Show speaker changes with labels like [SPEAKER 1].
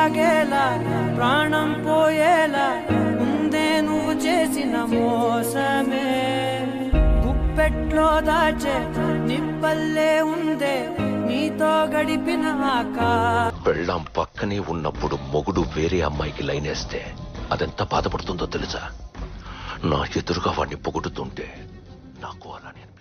[SPEAKER 1] సాగేలా ప్రాణం పోయేలా ఉందే నువ్వు చేసిన మోసమే గుప్పెట్లో దాచే నిప్పల్లే ఉందే నీతో గడిపిన ఆకా
[SPEAKER 2] పెళ్ళాం పక్కనే ఉన్నప్పుడు మొగుడు వేరే అమ్మాయికి లైనేస్తే అదెంత బాధపడుతుందో తెలుసా నా ఎదురుగా వాడిని పొగుడుతుంటే నాకు అలానే అనిపించింది.